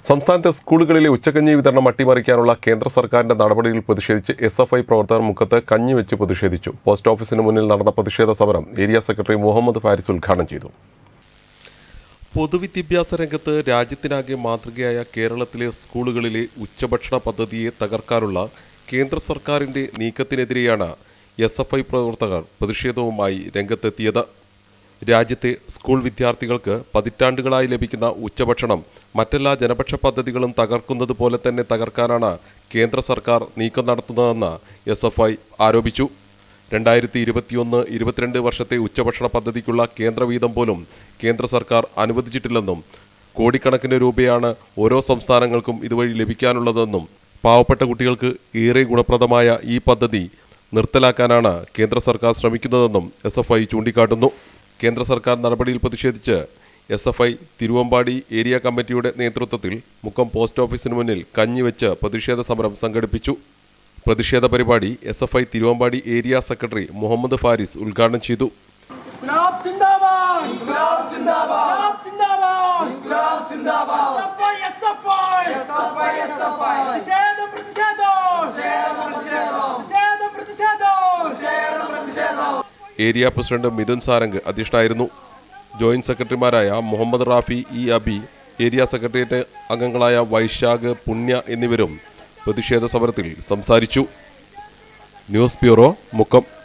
സംസ്ഥാനത്തെ സ്കൂളുകളിലെ ഉച്ചക്കഞ്ഞി വിതരണം അട്ടിമറിക്കാനുള്ള കേന്ദ്ര സർക്കാരിന്റെ നടപടിയിൽ പ്രതിഷേധിച്ച് എസ് എഫ് ഐ പ്രവർത്തകർ മുഖത്ത് കഞ്ഞി വെച്ച് പ്രതിഷേധിച്ചു പോസ്റ്റ് ഓഫീസിന് മുന്നിൽ നടന്ന പ്രതിഷേധ സമരം ഏരിയ സെക്രട്ടറി മുഹമ്മദ് ഫാരിസ് ഉദ്ഘാടനം ചെയ്തു പൊതുവിദ്യാഭ്യാസ രംഗത്ത് രാജ്യത്തിനാകെ മാതൃകയായ കേരളത്തിലെ സ്കൂളുകളിലെ ഉച്ചഭക്ഷണ പദ്ധതിയെ തകർക്കാനുള്ള കേന്ദ്ര സർക്കാരിന്റെ നീക്കത്തിനെതിരെയാണ് എസ് എഫ് ഐ പ്രവർത്തകർ പ്രതിഷേധവുമായി രംഗത്തെത്തിയത് രാജ്യത്തെ സ്കൂൾ വിദ്യാർത്ഥികൾക്ക് പതിറ്റാണ്ടുകളായി ലഭിക്കുന്ന ഉച്ചഭക്ഷണം മറ്റെല്ലാ ജനപക്ഷ പദ്ധതികളും തകർക്കുന്നത് പോലെ തന്നെ തകർക്കാനാണ് കേന്ദ്ര സർക്കാർ നീക്കം നടത്തുന്നതെന്ന് എസ് എഫ് ഐ ആരോപിച്ചു രണ്ടായിരത്തി ഇരുപത്തിയൊന്ന് ഇരുപത്തിരണ്ട് വർഷത്തെ ഉച്ചഭക്ഷണ പദ്ധതിക്കുള്ള കേന്ദ്ര വീതം പോലും കേന്ദ്ര സർക്കാർ അനുവദിച്ചിട്ടില്ലെന്നും കോടിക്കണക്കിന് രൂപയാണ് ഓരോ സംസ്ഥാനങ്ങൾക്കും ഇതുവഴി ലഭിക്കാനുള്ളതെന്നും പാവപ്പെട്ട കുട്ടികൾക്ക് ഏറെ ഗുണപ്രദമായ ഈ പദ്ധതി നിർത്തലാക്കാനാണ് കേന്ദ്ര സർക്കാർ ശ്രമിക്കുന്നതെന്നും എസ് എഫ് ഐ ചൂണ്ടിക്കാട്ടുന്നു കേന്ദ്ര സർക്കാർ നടപടിയിൽ പ്രതിഷേധിച്ച് S F I Thiruvambady area കമ്മിറ്റിയുടെ നേതൃത്വത്തിൽ മുക്കം പോസ്റ്റ് ഓഫീസിന് മുന്നിൽ കഞ്ഞിവെച്ച് പ്രതിഷേധ സമരം സംഘടിപ്പിച്ചു പ്രതിഷേധ പരിപാടി S F I Thiruvambady area secretary Muhammad Faris ഉദ്ഘാടനം ചെയ്തു ഇൻക്ലാബ് സിന്ദാബാദ് ഇൻക്ലാബ് സിന്ദാബാദ് സിന്ദാബാദ് ഇൻക്ലാബ് സിന്ദാബാദ് എസ്എഫ്ഐ എസ്എഫ്ഐ എസ്എഫ്ഐ എസ്എഫ്ഐ പ്രതിഷേധം പ്രതിഷേധം പ്രതിഷേധം പ്രതിഷേധം പ്രതിഷേധം പ്രതിഷേധം ഏരിയ പ്രസിഡന്റ് മിഥുൻ സാരംഗ് അധ്യക്ഷനായിരുന്നു ജോയിന്റ് സെക്രട്ടറിമാരായ Muhammad Rafi E Abi area secretariat അംഗങ്ങളായ വൈശാഖ് പുണ്യ എന്നിവരും പ്രതിഷേധ സമരത്തിൽ സംസാരിച്ചു ന്യൂസ് ബ്യൂറോ മുക്കം